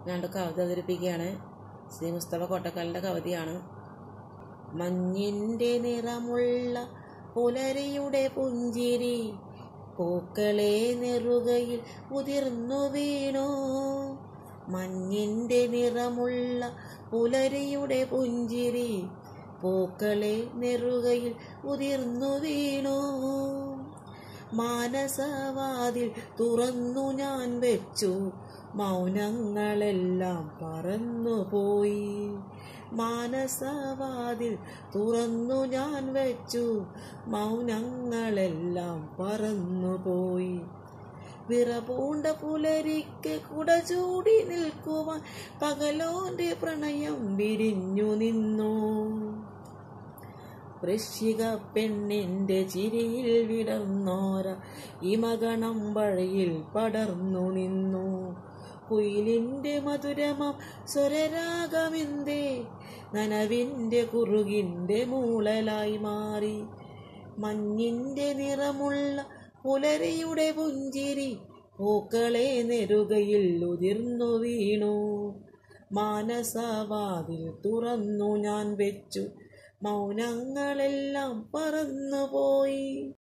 ഞാണ്ട് കവിത അവതരിപ്പിക്കുകയാണ് ശ്രീ മുസ്തഫ കോട്ടക്കാലിൻ്റെ കവിതയാണ് മഞ്ഞിൻ്റെ നിറമുള്ള പുലരിയുടെ പുഞ്ചിരി പൂക്കളെ നെറുകയിൽ ഉതിർന്നു വീണു മഞ്ഞിൻ്റെ നിറമുള്ള പുലരിയുടെ പുഞ്ചിരി പൂക്കളെ നെറുകയിൽ ഉതിർന്നു വീണു മാനസവാതിൽ തുറന്നു ഞാൻ വെച്ചു മൗനങ്ങളെല്ലാം പറന്നുപോയി മാനസവാതിൽ തുറന്നു ഞാൻ വെച്ചു മൗനങ്ങളെല്ലാം പറന്നുപോയി വിറപൂണ്ട പുലരിക്ക് കുട ചൂടി നിൽക്കുവാൻ പകലോന്റെ പ്രണയം വിരിഞ്ഞു നിന്നു വൃശ്ചിക പെണ്ണിന്റെ ചിരിയിൽ വിടർന്നോര ഇമഗണം വഴിയിൽ പടർന്നു നിന്നു കുയിലിന്റെ മധുരമം സ്വരരാഗമെന്തേ നനവിന്റെ കുറുകിന്റെ മൂളലായി മാറി മഞ്ഞിന്റെ നിറമുള്ള പുലരിയുടെ പുഞ്ചിരി പൂക്കളെ നെരുകയിൽ ഉതിർന്നു വീണു മാനസവാതിൽ തുറന്നു ഞാൻ വെച്ചു മൗനങ്ങളെല്ലാം പറന്നുപോയി